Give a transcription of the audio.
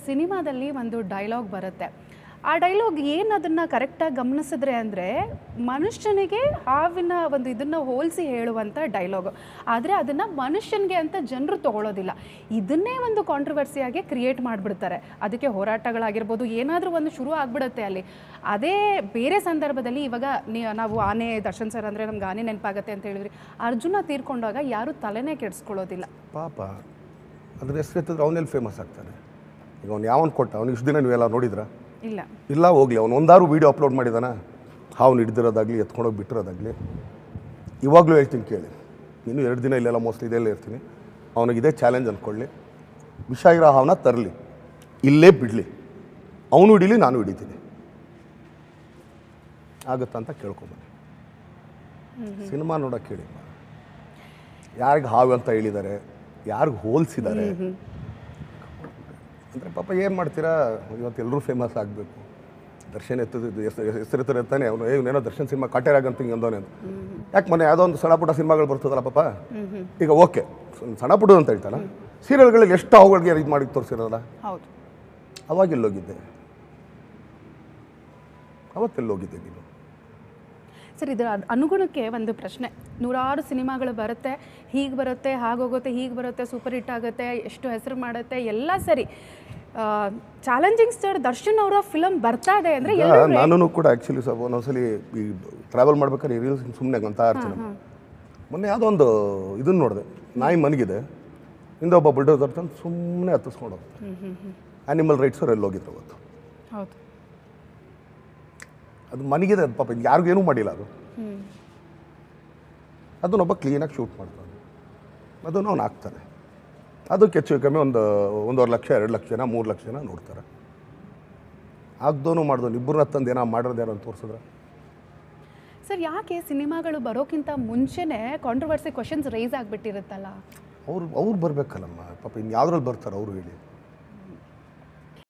ಸಿನಿಮಾದಲ್ಲಿ ಒಂದು ಡೈಲಾಗ್ ಬರುತ್ತೆ ಆ ಡೈಲಾಗ್ ಏನು ಅದನ್ನು ಕರೆಕ್ಟಾಗಿ ಗಮನಿಸಿದ್ರೆ ಅಂದರೆ ಮನುಷ್ಯನಿಗೆ ಹಾವಿನ ಒಂದು ಇದನ್ನು ಹೋಲಿಸಿ ಹೇಳುವಂಥ ಡೈಲಾಗ್ ಆದರೆ ಅದನ್ನು ಮನುಷ್ಯನಿಗೆ ಅಂತ ಜನರು ತಗೊಳ್ಳೋದಿಲ್ಲ ಇದನ್ನೇ ಒಂದು ಕಾಂಟ್ರವರ್ಸಿಯಾಗಿ ಕ್ರಿಯೇಟ್ ಮಾಡಿಬಿಡ್ತಾರೆ ಅದಕ್ಕೆ ಹೋರಾಟಗಳಾಗಿರ್ಬೋದು ಏನಾದರೂ ಒಂದು ಶುರು ಆಗಿಬಿಡುತ್ತೆ ಅಲ್ಲಿ ಅದೇ ಬೇರೆ ಸಂದರ್ಭದಲ್ಲಿ ಇವಾಗ ನೀ ನಾವು ಆನೆ ದರ್ಶನ್ ಸರ್ ಅಂದರೆ ನಮ್ಗೆ ಆನೆ ನೆನಪಾಗತ್ತೆ ಅಂತ ಹೇಳಿದ್ರಿ ಅರ್ಜುನ ತೀರ್ಕೊಂಡಾಗ ಯಾರೂ ತಲೆನೇ ಕೆಡಿಸ್ಕೊಳ್ಳೋದಿಲ್ಲ ಪಾಪ ಅದ್ರ ಹೆಸರು ಎತ್ತಿದ್ರೆ ಅವನೆಲ್ಲಿ ಫೇಮಸ್ ಆಗ್ತಾನೆ ಈಗ ಅವ್ನು ಯಾವನ್ ಕೊಟ್ಟ ಅವ್ನು ಇಷ್ಟು ದಿನ ನೀವೆಲ್ಲ ನೋಡಿದ್ರಾ ಇಲ್ಲ ಇಲ್ಲ ಹೋಗಲಿ ಅವ್ನು ಒಂದಾರು ವೀಡಿಯೋ ಅಪ್ಲೋಡ್ ಮಾಡಿದಾನ ಹಾವು ಹಿಡ್ದಿರೋದಾಗಲಿ ಎತ್ಕೊಂಡೋಗಿ ಬಿಟ್ಟಿರೋದಾಗಲಿ ಇವಾಗಲೂ ಹೇಳ್ತೀನಿ ಕೇಳಿ ಇನ್ನು ಎರಡು ದಿನ ಇಲ್ಲೆಲ್ಲ ಮೋಸ್ಟ್ಲಿ ಇದೆಲ್ಲ ಇರ್ತೀನಿ ಅವನಿಗೆ ಇದೇ ಚಾಲೆಂಜ್ ಅಂದ್ಕೊಳ್ಳಿ ವಿಷ ಇರೋ ಹಾವನ್ನ ತರಲಿ ಇಲ್ಲೇ ಬಿಡಲಿ ಅವನು ಹಿಡೀಲಿ ನಾನು ಹಿಡಿತೀನಿ ಆಗುತ್ತಾ ಅಂತ ಕೇಳ್ಕೊಂಬನ್ನಿ ಸಿನಿಮಾ ನೋಡೋಕೆ ಹೇಳಿ ಯಾರಿಗೆ ಹಾವು ಅಂತ ಹೇಳಿದ್ದಾರೆ ಯಾರಿಗೆ ಹೋಲಿಸಿದ್ದಾರೆ ಅಂದರೆ ಪಾಪ ಏನು ಮಾಡ್ತೀರಾ ಇವತ್ತು ಎಲ್ಲರೂ ಫೇಮಸ್ ಆಗಬೇಕು ದರ್ಶನ್ ಎತ್ತದ ಹೆಸರು ಎತ್ತಾನೆ ಅವನು ಏನೋ ದರ್ಶನ್ ಸಿನಿಮಾ ಕಾಟೇರಾಗ ಅಂತ ಹಿಂಗೆ ಅಂದವನೇ ಅಂತ ಯಾಕೆ ಮೊನ್ನೆ ಯಾವುದೋ ಒಂದು ಸಣ್ಣ ಪುಟ್ಟ ಸಿನಿಮಾಗಳು ಬರ್ತದಲ್ಲ ಪಾಪ ಈಗ ಓಕೆ ಸಣ್ಣ ಪುಟ್ಟ ಅಂತ ಹೇಳ್ತಾನ ಸೀರಿಯಲ್ಗಳಲ್ಲಿ ಎಷ್ಟು ಅವುಗಳಿಗೆ ಇದು ಮಾಡಿ ತೋರಿಸಿರೋಲ್ಲ ಹೌದು ಅವಾಗ ಎಲ್ಲೋಗಿದ್ದೆ ಅವತ್ತೆಲ್ಲೋಗಿದ್ದೆ ನೀನು ಸರ್ ಇದರ ಅನ್- ಅನುಗುಣಕ್ಕೆ ಒಂದು ಪ್ರಶ್ನೆ ನೂರಾರು ಸಿನಿಮಾಗಳು ಬರುತ್ತೆ ಹೀಗೆ ಬರುತ್ತೆ ಹಾಗೋಗುತ್ತೆ ಹೀಗೆ ಬರುತ್ತೆ ಸೂಪರ್ ಹಿಟ್ ಆಗುತ್ತೆ ಎಷ್ಟು ಹೆಸರು ಮಾಡುತ್ತೆ ಎಲ್ಲ ಸರಿ ಚಾಲೆಂಜಿಂಗ್ ಸ್ಟಾರ್ ದರ್ಶನ್ ಅವರ ಫಿಲಮ್ ಬರ್ತಾ ಇದೆ ಅಂದರೆ ಈಗ ನಾನು ಕೂಡ ಆ್ಯಕ್ಚುಲಿ ಸ್ವಲ್ಪ ಒಂದೊಂದ್ಸಲಿ ಈ ಟ್ರಾವೆಲ್ ಮಾಡ್ಬೇಕಾದ್ರೆ ರೀಲ್ಸ್ ಸುಮ್ಮನೆ ಅಂತ ಇರ್ತೀನಿ ಮೊನ್ನೆ ಯಾವುದೋ ಒಂದು ಇದನ್ನು ನೋಡಿದೆ ನಾಯಿ ಮನಗಿದೆ ಹಿಂದೆ ಒಬ್ಬ ಬುಲ್ಡೋಸರ್ ತಂದು ಸುಮ್ಮನೆ ಹತ್ತಿಸ್ಕೊಂಡು ಹೋಗ್ತಾರೆ ಆ್ಯನಿಮಲ್ ರೈಟ್ಸ್ ಅವ್ರು ಎಲ್ಲಿ ಹೋಗಿದ್ರು ಅವತ್ತು ಹೌದು ಅದು ಮನಗಿದೆ ಅದು ಪಾಪ ಯಾರಿಗೂ ಏನೂ ಮಾಡಿಲ್ಲ ಅದು ಅದನ್ನೊಬ್ಬ ಕ್ಲೀನಾಗಿ ಶೂಟ್ ಮಾಡ್ತಾನೆ ಅದನ್ನು ಅವ್ನು ಹಾಕ್ತಾನೆ ಅದಕ್ಕೆ ಹೆಚ್ಚು ಕಮ್ಮಿ ಒಂದು ಒಂದೂವರೆ ಲಕ್ಷ ಎರಡು ಲಕ್ಷ ಜನ ಮೂರು ಲಕ್ಷ ಜನ ನೋಡ್ತಾರೆ ಆಗ್ದೋನು ಮಾಡ್ದೋನು ಇಬ್ಬರನ್ನ ತಂದು ಏನೋ ಮಾಡೋದು ಯಾರು ಅಂತ ತೋರಿಸಿದ್ರೆ ಸರ್ ಯಾಕೆ ಸಿನಿಮಾಗಳು ಬರೋಕ್ಕಿಂತ ಮುಂಚೆನೇ ಕಾಂಟ್ರವರ್ಸಿ ಕ್ವಶನ್ಸ್ ರೈಸ್ ಆಗಿಬಿಟ್ಟಿರುತ್ತಲ್ಲ ಅವ್ರು ಅವ್ರು ಬರಬೇಕಲ್ಲಮ್ಮ ಪಾಪ ಇನ್ನು ಯಾವ್ದ್ರಲ್ಲಿ ಬರ್ತಾರೆ ಅವರು ಹೇಳಿ